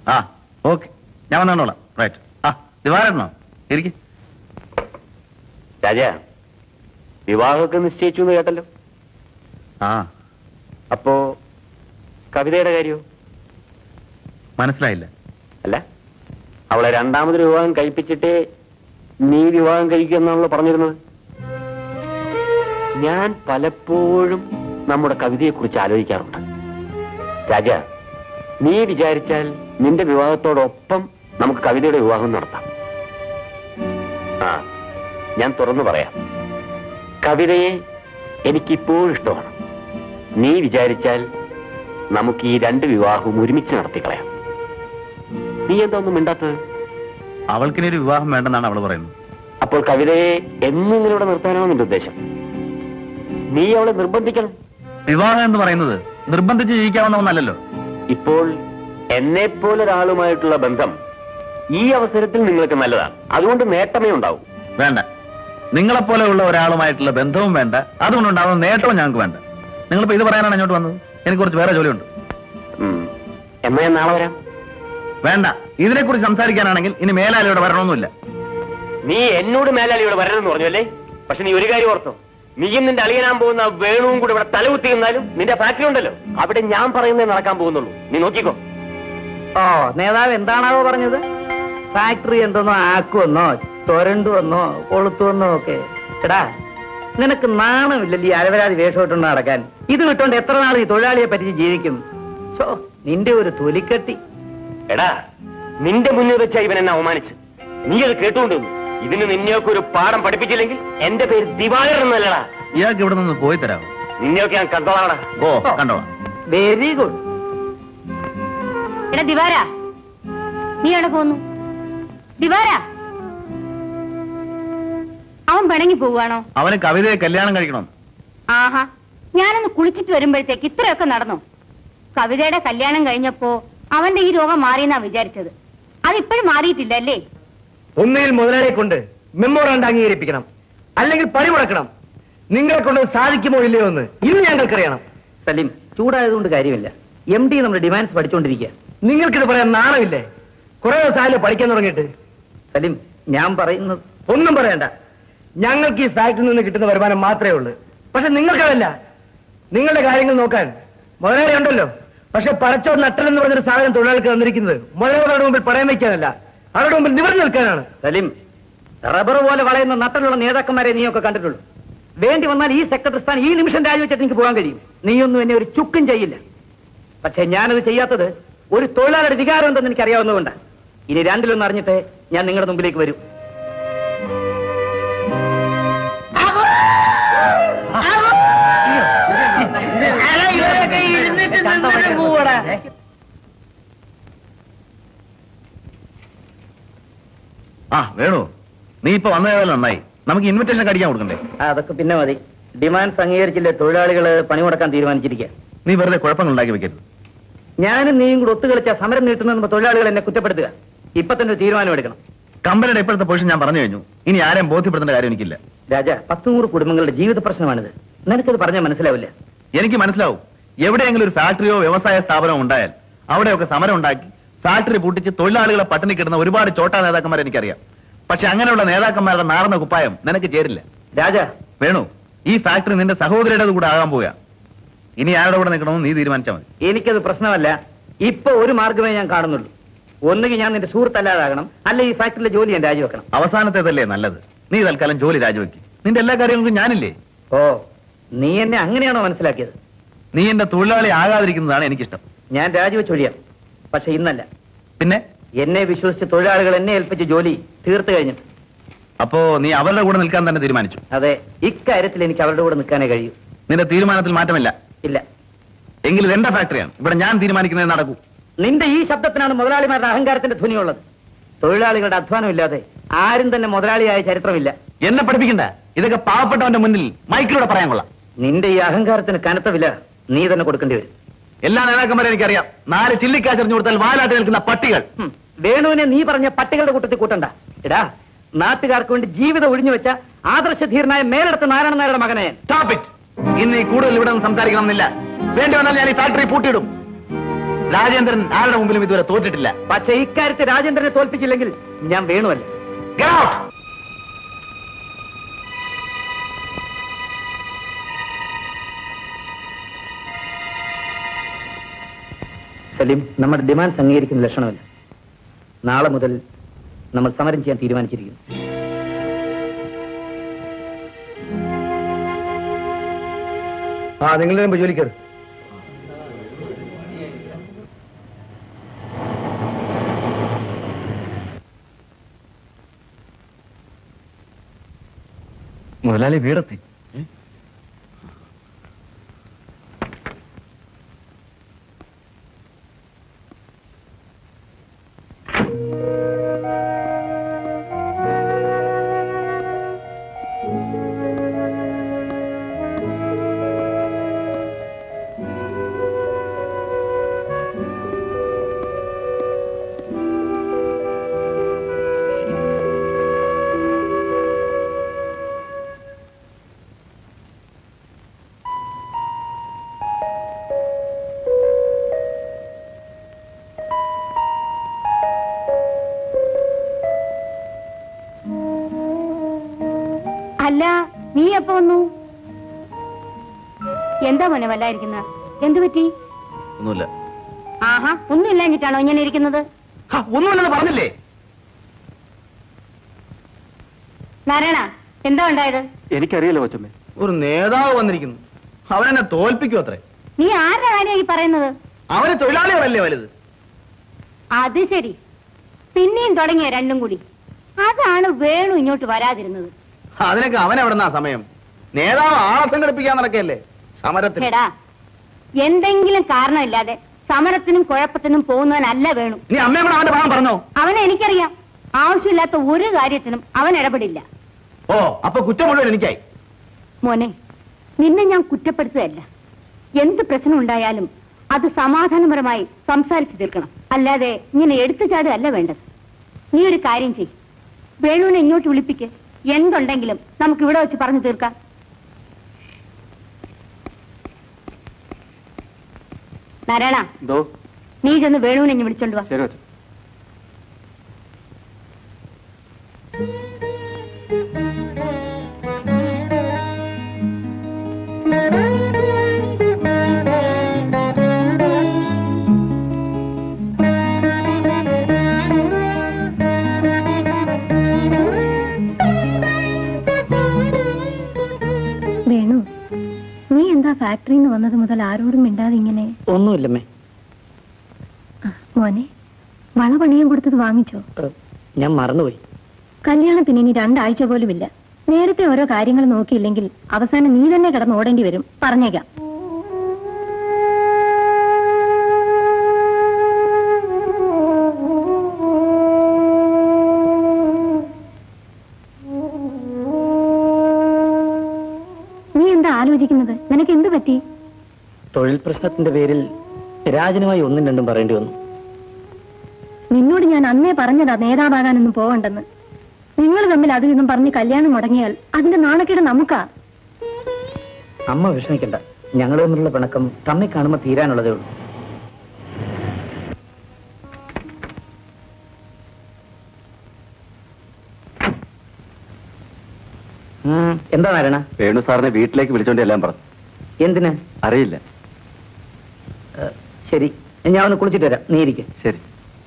ആ ഓക്കെ ഞാൻ വന്നോളാം റൈറ്റ് ആ ദിവാരണോ ഇരിക്കും രാജ വിവാഹമൊക്കെ നിശ്ചയിച്ചു എന്ന് കേട്ടല്ലോ ആ അപ്പോ കവിതയുടെ കാര്യമോ മനസ്സിലായില്ല അല്ല അവളെ രണ്ടാമതൊരു വിവാഹം കഴിപ്പിച്ചിട്ടേ നീ വിവാഹം കഴിക്കുമെന്നാണല്ലോ പറഞ്ഞിരുന്നത് ഞാൻ പലപ്പോഴും നമ്മുടെ കവിതയെക്കുറിച്ച് ആലോചിക്കാറുണ്ട് രാജ നീ വിചാരിച്ചാൽ നിന്റെ വിവാഹത്തോടൊപ്പം നമുക്ക് കവിതയുടെ വിവാഹം നടത്താം ആ ഞാൻ തുറന്നു പറയാം കവിതയെ എനിക്കിപ്പോഴും ഇഷ്ടമാണ് നീ വിചാരിച്ചാൽ നമുക്ക് ഈ രണ്ട് വിവാഹവും ഒരുമിച്ച് നടത്തിക്കളയാം നീ എന്താ ഒന്നും മിണ്ടാത്തത് അവൾക്കിനി ഒരു വിവാഹം വേണ്ടെന്നാണ് അവൾ പറയുന്നത് അപ്പോൾ കവിതയെ എന്നും ഇങ്ങനെ ഇവിടെ നിർത്താനാണ് നിന്റെ ഉദ്ദേശം നീ അവളെ നിർബന്ധിക്കണം വിവാഹം എന്ന് പറയുന്നത് നിർബന്ധിച്ച് ജീവിക്കാവുന്ന ഒന്നല്ലല്ലോ ഇപ്പോൾ എന്നെ പോലൊരാളുമായിട്ടുള്ള ബന്ധം ഈ അവസരത്തിൽ നിങ്ങൾക്ക് നല്ലതാണ് അതുകൊണ്ട് നേട്ടമേ ഉണ്ടാവൂ വേണ്ട നിങ്ങളെപ്പോലെയുള്ള ഒരാളുമായിട്ടുള്ള ബന്ധവും വേണ്ട അതുകൊണ്ടുണ്ടാവുന്ന നേട്ടവും ഞങ്ങൾക്ക് വേണ്ട നിങ്ങളിപ്പോ ഇത് പറയാനാണ് ഇങ്ങോട്ട് വന്നത് എനിക്ക് കുറച്ച് വേറെ ജോലിയുണ്ട് ഉം. എന്നാ ഞാൻ നാളെ വരാം വേണ്ട ഇതിനെക്കുറിച്ച് സംസാരിക്കാനാണെങ്കിൽ ഇനി മേലാൽ ഇവിടെ വരണമെന്നില്ല നീ എന്നോട് മേലാളിയോട് വരണമെന്ന് പറഞ്ഞു അല്ലേ പക്ഷെ നീ ഒരു കാര്യം ഓർത്തോ നീയും നിന്റെ അളിയനാൻ പോകുന്ന വേണുവും കൂടെ ഇവിടെ തലകുത്തി നിന്നാലും നിന്റെ ഫാക്ടറി ഉണ്ടല്ലോ അവിടെ ഞാൻ പറയുന്നേ നടക്കാൻ പോകുന്നുള്ളൂ നീ നോക്കിക്കോ ഓ നേതാവ് എന്താണാവോ പറഞ്ഞത് ഫാക്ടറി എന്തെന്നോ ആക്കുമെന്നോ തൊരണ്ടുവെന്നോ കൊളുത്തുവെന്നോ ഒക്കെ എടാ നിനക്ക് നാണമില്ലല്ലോ ഈ അരവരാതി വേഷമിട്ടുണ്ടോ നടക്കാൻ ഇത് വിട്ടോണ്ട് എത്ര നാൾ ഈ തൊഴിലാളിയെ പറ്റി ജീവിക്കും ചോ നിന്റെ ഒരു തൊലിക്കെട്ടി എടാ നിന്റെ മുന്നിൽ വെച്ച ഇവൻ എന്നെ അവമാനിച്ച് നീ അത് കേട്ടുകൊണ്ട് നിന്നു. ഇതിന് നിന്നെയൊക്കെ ഒരു പാഠം പഠിപ്പിച്ചില്ലെങ്കിൽ എന്റെ പേര് ദിവാകരൻ എന്നല്ലടാ ഇയാൾക്ക് ഇവിടെ നിന്ന് പോയി തരാമോ നിന്നെയൊക്കെ ഞാൻ കണ്ടോളാടാ ഓ കണ്ടോ വെരി ഗുഡ് എടാ ദിവാര നീ എവിടെ പോന്നു ദിവാര അവൻ പിണങ്ങി പോവുകയാണോ അവന് കവിതയെ കല്യാണം കഴിക്കണം ആഹാ ഞാനൊന്ന് കുളിച്ചിട്ട് വരുമ്പോഴത്തേക്ക് ഇത്രയൊക്കെ നടന്നു കവിതയുടെ കല്യാണം കഴിഞ്ഞപ്പോ അവന്റെ ഈ രോഗം മാറിയെന്നാ വിചാരിച്ചത് അതിപ്പോഴും മാറിയിട്ടില്ല അല്ലേ ഒന്നുകിൽ മുതലാളിയെ കൊണ്ട് മെമ്മോറാണ്ട് അംഗീകരിപ്പിക്കണം അല്ലെങ്കിൽ പണി മുടക്കണം നിങ്ങളെ കൊണ്ട് സാധിക്കുമോ ഇല്ലയോ എന്ന് ഇന്ന് ഞങ്ങൾക്കറിയണം സലീം ചൂടായതുകൊണ്ട് കാര്യമില്ല എം ഡി നമ്മുടെ ഡിമാൻഡ്സ് പഠിച്ചുകൊണ്ടിരിക്കുക നിങ്ങൾക്കിത് പറയാൻ നാണമില്ലേ കുറെ ദിവസമായാലും പഠിക്കാൻ തുടങ്ങിയിട്ട് സലീം ഞാൻ പറയുന്നത് ഒന്നും പറയണ്ട ഞങ്ങൾക്ക് ഈ ഫാക്ടറിയിൽ നിന്ന് കിട്ടുന്ന വരുമാനം മാത്രമേ ഉള്ളൂ പക്ഷെ നിങ്ങൾക്കതല്ല നിങ്ങളുടെ കാര്യങ്ങൾ നോക്കാൻ മുതലാളി ഉണ്ടല്ലോ പക്ഷെ പടച്ചോ നട്ടലെന്ന് പറഞ്ഞൊരു സാധനം തൊഴിലാളിക്ക് തന്നിരിക്കുന്നത് മുതലാളികളുടെ മുമ്പിൽ പടയം വയ്ക്കാനല്ല അവരുടെ മുമ്പിൽ നിവർന്നു നിൽക്കാനാണ് സലീം റബ്ബർ പോലെ വളയുന്ന നട്ടലുള്ള നേതാക്കന്മാരെ നീയൊക്കെ കണ്ടിട്ടുള്ളൂ വേണ്ടി വന്നാൽ ഈ സെക്രട്ടറി സ്ഥാനം ഈ നിമിഷം രാജിവെച്ചിട്ട് എനിക്ക് പോകാൻ കഴിയും നീയൊന്നും എന്നെ ഒരു ചുക്കും ചെയ്യില്ല പക്ഷെ ഞാനത് ചെയ്യാത്തത് ഒരു തൊഴിലാളിയുടെ വികാരം എന്തെന്ന് എനിക്ക് അറിയാവുന്നതുകൊണ്ടാണ് ഇനി രണ്ടിലൊന്നും അറിഞ്ഞിട്ട് ഞാൻ നിങ്ങളുടെ മുമ്പിലേക്ക് വരും ആ വേണു നീ ഇപ്പൊ വന്നതല്ല നന്നായി നമുക്ക് ഇൻവിറ്റേഷൻ കടിക്കാൻ കൊടുക്കണ്ടേ ആ, അതൊക്കെ പിന്നെ മതി ഡിമാൻഡ്സ് അംഗീകരിച്ചില്ലേ തൊഴിലാളികൾ പണി മുടക്കാൻ തീരുമാനിച്ചിരിക്കുക നീ വെറുതെ കുഴപ്പങ്ങൾ ഉണ്ടാക്കി വെക്കരുത് ഞാനും നീയും കൂടെ ഒത്തുകളിച്ച സമരം നീട്ടുന്ന തൊഴിലാളികൾ എന്നെ കുറ്റപ്പെടുത്തുക ഇപ്പൊ തന്നെ ഒരു തീരുമാനം എടുക്കണം കമ്പനിയുടെ ഇപ്പോഴത്തെ പൊസിഷൻ ഞാൻ പറഞ്ഞു കഴിഞ്ഞു ഇനി ആരെയും ബോധ്യപ്പെടുത്തേണ്ട കാര്യം എനിക്കില്ല രാജ പത്ത് നൂറ് കുടുംബങ്ങളുടെ ജീവിത പ്രശ്നമാണിത് നിനക്കത് പറഞ്ഞാൽ മനസ്സിലാവില്ല എനിക്ക് മനസ്സിലാവും എവിടെയെങ്കിലും ഒരു ഫാക്ടറിയോ വ്യവസായ സ്ഥാപനമോ ഉണ്ടായാൽ അവിടെയൊക്കെ സമരം ഉണ്ടാക്കി ഫാക്ടറി പൂട്ടിച്ച് തൊഴിലാളികളെ പട്ടിണി കിട്ടുന്ന ഒരുപാട് ചോട്ടാ നേതാക്കന്മാരെ എനിക്കറിയാം പക്ഷെ അങ്ങനെയുള്ള നേതാക്കന്മാരുടെ നാർന്ന കുപ്പായം നിനക്ക് ചേരില്ല രാജ വേണു ഈ ഫാക്ടറി നിന്റെ സഹോദരിയുടെ കൂടെ ആകാൻ പോവുക ഇനി ആരുടെ കൂടെ നിൽക്കണമെന്ന് നീ തീരുമാനിച്ചാൽ മതി എനിക്കത് പ്രശ്നമല്ല ഇപ്പൊ ഒരു മാർഗമേ ഞാൻ കാണുന്നുള്ളൂ ഒന്നുകിൽ ഞാൻ നിന്റെ സുഹൃത്തല്ലാതാകണം അല്ലെ ഈ ഫാക്ടറിയിലെ ജോലി ഞാൻ രാജിവെക്കണം അവസാനത്തേതല്ലേ നല്ലത് നീ തൽക്കാലം ജോലി രാജിവെക്ക് നിന്റെ എല്ലാ കാര്യങ്ങൾക്കും ഞാനില്ലേ ഓ നീ എന്നെ അങ്ങനെയാണോ മനസ്സിലാക്കിയത് നീ എന്റെ തൊഴിലാളി ആകാതിരിക്കുന്നതാണ് എനിക്കിഷ്ടം ഞാൻ രാജിവെച്ചൊഴിയാം പക്ഷെ ഇന്നല്ല പിന്നെ എന്നെ വിശ്വസിച്ച് തൊഴിലാളികൾ എന്നെ ഏൽപ്പിച്ച ജോലി തീർത്തു കഴിഞ്ഞു അപ്പോ നീ അവരുടെ കൂടെ നിൽക്കാൻ തന്നെ തീരുമാനിച്ചു അതെ ഇക്കാര്യത്തിൽ എനിക്ക് അവരുടെ കൂടെ നിൽക്കാനേ കഴിയൂ നിന്റെ തീരുമാനത്തിൽ മാറ്റമില്ല ഇല്ല എങ്കിൽ ഇത് എന്റെ ഫാക്ടറിയാണ് ഇവിടെ ഞാൻ തീരുമാനിക്കുന്നത് നടക്കൂ നിന്റെ ഈ ശബ്ദത്തിനാണ് മുതലാളിമാരുടെ അഹങ്കാരത്തിന്റെ ധ്വനിയുള്ളത് തൊഴിലാളികളുടെ അധ്വാനമില്ലാതെ ആരും തന്നെ മുതലാളിയായ ചരിത്രമില്ല എന്നെ പഠിപ്പിക്കണ്ട ഇതൊക്കെ പാവപ്പെട്ടവന്റെ മുന്നിൽ മൈക്കിലൂടെ പറയാൻ കൊള്ളാം നിന്റെ ഈ അഹങ്കാരത്തിന് കനത്ത വില നീ തന്നെ കൊടുക്കേണ്ടി വരും എല്ലാ നേതാക്കന്മാരെ എനിക്കറിയാം നാല് ചില്ലിക്കാച്ചെറിഞ്ഞു കൊടുത്താൽ വാലാട്ടി നിൽക്കുന്ന പട്ടികൾ ഹും, വേണുവിനെ നീ പറഞ്ഞ പട്ടികളുടെ കൂട്ടത്തിൽ കൂട്ടണ്ട എടാ നാട്ടുകാർക്ക് വേണ്ടി ജീവിതം ഒഴിഞ്ഞു വെച്ച ആദർശധീരനായ മേലെടുത്ത നാരായണ നായരുടെ മകനെ സ്റ്റോപ്പ് ഇറ്റ് ഇന്ന് ഈ കൂടുതൽ ഇവിടെ നിന്ന് സംസാരിക്കണമെന്നില്ല വേണ്ടി വന്നാൽ ഞാൻ ഈ ഫാക്ടറി പൂട്ടിയിടും രാജേന്ദ്രൻ ആരുടെ മുമ്പിലും ഇതുവരെ തോറ്റിട്ടില്ല പക്ഷേ ഇക്കാര്യത്തിൽ രാജേന്ദ്രനെ തോൽപ്പിച്ചില്ലെങ്കിൽ ഞാൻ വേണുവല്ല Get out! സലീം നമ്മുടെ ഡിമാൻഡ്സ് അംഗീകരിക്കുന്ന ലക്ഷണമല്ല നാളെ മുതൽ നമ്മൾ സമരം ചെയ്യാൻ തീരുമാനിച്ചിരിക്കുന്നു ആ നിങ്ങൾ ജോലിക്കർ മുതലാളി വീടെത്തി അല്ല നീ എപ്പോ വന്നു എന്താ മോനെ വല്ലായിരിക്കുന്ന എന്തു പറ്റി ഒന്നുമില്ല ആഹാ ഒന്നും ഇല്ലാഞ്ഞിട്ടാണോ ഇങ്ങനെ ഇരിക്കുന്നത് ഹ, ഒന്നുമില്ലെന്ന് പറഞ്ഞില്ലേ നാരായണ എന്താ ഉണ്ടായത് എനിക്കറിയില്ല കൊച്ചമ്മേ ഒരു നേതാവ് വന്നിരിക്കുന്നു അവനെന്നെ തോൽപ്പിക്കും അത്രേ നീ ആരുടെ കാര്യമാണ് ഈ പറയുന്നത് അവന് തൊഴിലാളികളല്ലേ വലുത് അത് ശരി പിന്നെയും തുടങ്ങിയ രണ്ടും കൂടി അതാണ് വേണു ഇങ്ങോട്ട് വരാതിരുന്നത് അതിനൊക്കെ അവൻ എവിടുന്നാ സമയം നേതാവ് ആളെ സംഘടിപ്പിക്കാൻ നടക്കല്ലേ സമരത്തിന് എടാ എന്തെങ്കിലും കാരണമില്ലാതെ സമരത്തിനും കുഴപ്പത്തിനും പോകുന്നവനല്ല വേണു നീ അമ്മയും കൂടെ അവന്റെ ഭാഗം പറഞ്ഞോ അവനെ എനിക്കറിയാം ആവശ്യമില്ലാത്ത ഒരു കാര്യത്തിനും അവൻ ഇടപെടില്ല ഓ അപ്പൊ കുറ്റം മുഴുവൻ എനിക്കായി മോനെ നിന്നെ ഞാൻ കുറ്റപ്പെടുത്തുകയല്ല എന്ത് പ്രശ്നം ഉണ്ടായാലും അത് സമാധാനപരമായി സംസാരിച്ചു തീർക്കണം അല്ലാതെ ഇങ്ങനെ എടുത്തു ചാടുകയല്ല വേണ്ടത് നീ ഒരു കാര്യം ചെയ് വേണുവിനെ ഇങ്ങോട്ട് വിളിപ്പിക്ക് എന്തുണ്ടെങ്കിലും നമുക്ക് ഇവിടെ വെച്ച് പറഞ്ഞു തീർക്കാം നാരായണ എന്തോ നീ ചെന്ന് വേണുവിനെ ഇങ്ങ് വിളിച്ചോണ്ട് വാ ശരി കൊച്ച വേണു നീ എന്താ ഫാക്ടറിയിൽ നിന്ന് വന്നത് മുതൽ ആരോടും മിണ്ടാതെ ഇങ്ങനെ ഒന്നുമില്ലമ്മേ ആ, മോനെ വള പണിയാൻ കൊടുത്തത് വാങ്ങിച്ചോ ഏ, ഞാൻ മറന്നുപോയി കല്യാണത്തിന് ഇനി രണ്ടാഴ്ച പോലും ഇല്ല നേരത്തെ ഓരോ കാര്യങ്ങൾ നോക്കിയില്ലെങ്കിൽ അവസാനം നീ തന്നെ കിടന്ന് ഓടേണ്ടി വരും പറഞ്ഞേക്കാം നീ എന്താ ആലോചിക്കുന്നത് നിനക്ക് എന്ത് പറ്റി തൊഴിൽ പ്രശ്നത്തിന്റെ പേരിൽ രാജനുമായി ഒന്നും രണ്ടും പറയേണ്ടി വന്നു നിന്നോട് ഞാൻ അന്നേ പറഞ്ഞതാ നേതാവാകാനൊന്നും പോവണ്ടെന്ന് നിങ്ങൾ തമ്മിൽ അതും ഇതും പറഞ്ഞ് കല്യാണം മുടങ്ങിയാൽ അതിന്റെ നാണക്കേട് നമുക്കാ അമ്മ വിഷമിക്കണ്ട ഞങ്ങൾ തമ്മിലുള്ള പിണക്കം തമ്മിൽ കാണുമ്പോൾ തീരാനുള്ളതേ ഉള്ളൂ ഉം, എന്താ നാരായണ വേണു സാറിനെ വീട്ടിലേക്ക് വിളിച്ചോണ്ട് എല്ലാം പറഞ്ഞു എന്തിന് അറിയില്ല ഏ, ശരി ഞാൻ ഒന്ന് കുളിച്ചിട്ട് വരാം നീ ഇരിക്കെ ശരി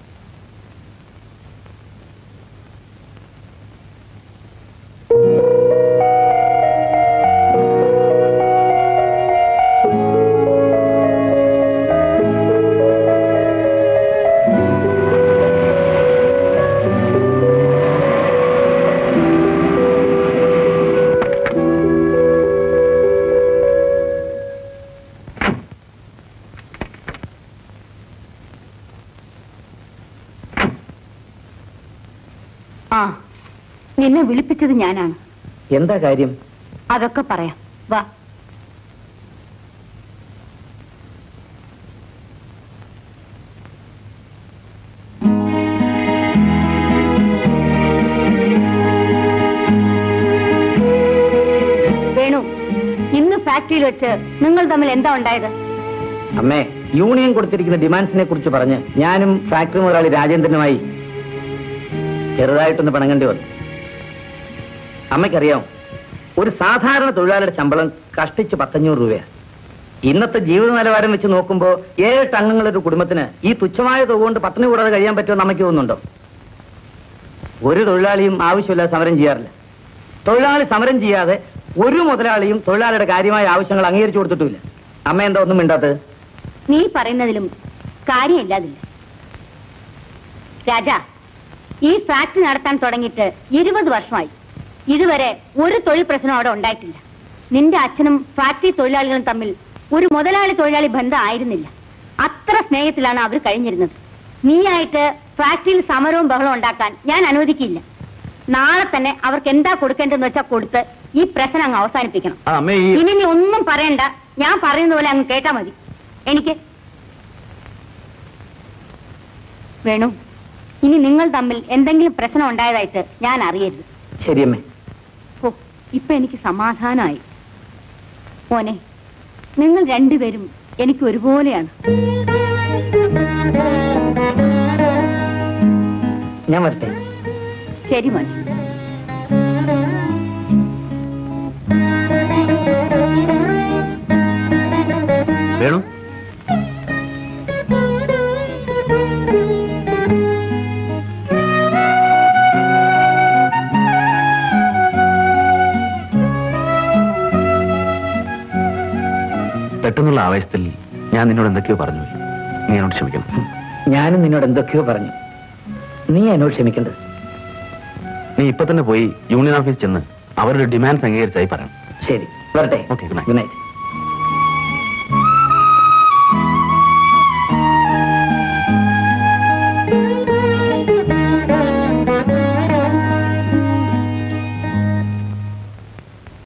ആ നിന്നെ വിളിപ്പിച്ചത് ഞാനാണ് എന്താ കാര്യം അതൊക്കെ പറയാം വാ വേണു ഇന്ന് ഫാക്ടറിയിൽ വെച്ച് നിങ്ങൾ തമ്മിൽ എന്താ ഉണ്ടായത് അമ്മേ യൂണിയൻ കൊടുത്തിരിക്കുന്ന ഡിമാൻഡ്സിനെ കുറിച്ച് പറഞ്ഞ് ഞാനും ഫാക്ടറി മുതലാളി രാജേന്ദ്രനുമായി ചെറുതായിട്ടൊന്ന് പിണങ്ങേണ്ടി വന്നു അമ്മയ്ക്കറിയാം ഒരു സാധാരണ തൊഴിലാളിയുടെ ശമ്പളം കഷ്ടിച്ച് പത്തഞ്ഞൂറ് രൂപയാണ് ഇന്നത്തെ ജീവിത നിലവാരം വെച്ച് നോക്കുമ്പോൾ ഏഴെട്ട് അംഗങ്ങളുടെ ഒരു കുടുംബത്തിന് ഈ തുച്ഛമായ തുക കൊണ്ട് പട്ടിണി കൂടാതെ കഴിയാൻ പറ്റുമെന്ന് അമ്മയ്ക്ക് തോന്നുന്നുണ്ടോ ഒരു തൊഴിലാളിയും ആവശ്യമില്ലാതെ സമരം ചെയ്യാറില്ല തൊഴിലാളി സമരം ചെയ്യാതെ ഒരു മുതലാളിയും തൊഴിലാളിയുടെ കാര്യമായ ആവശ്യങ്ങൾ അംഗീകരിച്ചു കൊടുത്തിട്ടുമില്ല അമ്മ എന്താ ഒന്നും മിണ്ടാത്തത് നീ പറയുന്നതിലും കാര്യമില്ലാതില്ല രാജാ ഈ ഫാക്ടറി നടത്താൻ തുടങ്ങിയിട്ട് ഇരുപത് വർഷമായി ഇതുവരെ ഒരു തൊഴിൽ പ്രശ്നം അവിടെ ഉണ്ടായിട്ടില്ല നിന്റെ അച്ഛനും ഫാക്ടറി തൊഴിലാളികളും തമ്മിൽ ഒരു മുതലാളി തൊഴിലാളി ബന്ധം ആയിരുന്നില്ല അത്ര സ്നേഹത്തിലാണ് അവർ കഴിഞ്ഞിരുന്നത് നീയായിട്ട് ഫാക്ടറിയിൽ സമരവും ബഹളവും ഉണ്ടാക്കാൻ ഞാൻ അനുവദിക്കില്ല നാളെ തന്നെ അവർക്ക് എന്താ കൊടുക്കേണ്ടതെന്ന് വെച്ചാൽ കൊടുത്ത് ഈ പ്രശ്നം അങ്ങ് അവസാനിപ്പിക്കണം ആ അമ്മ ഈ ഇനി നീ ഒന്നും പറയണ്ട ഞാൻ പറയുന്ന പോലെ അങ്ങ് കേട്ടാ മതി എനിക്ക് വേണു ഇനി നിങ്ങൾ തമ്മിൽ എന്തെങ്കിലും പ്രശ്നം ഉണ്ടായതായിട്ട് ഞാൻ അറിയരുത് ശരിയമ്മേ ഓ ഇപ്പൊ എനിക്ക് സമാധാനമായി മോനെ നിങ്ങൾ രണ്ടുപേരും എനിക്ക് ഒരുപോലെയാണ് ഞാൻ വരട്ടെ ശരി മോനെ വേണു പെട്ടെന്നുള്ള ആവേശത്തിൽ ഞാൻ നിന്നോട് എന്തൊക്കെയോ പറഞ്ഞു നീ എന്നോട് ക്ഷമിക്കണം ഞാനും നിന്നോട് എന്തൊക്കെയോ പറഞ്ഞു നീ എന്നോട് ക്ഷമിക്കേണ്ടത് നീ ഇപ്പൊ തന്നെ പോയി യൂണിയൻ ഓഫീസിൽ ചെന്ന് അവരുടെ ഡിമാൻഡ്സ് അംഗീകരിച്ചായി പറയണം ശരി വരട്ടെ Okay, good night. Good night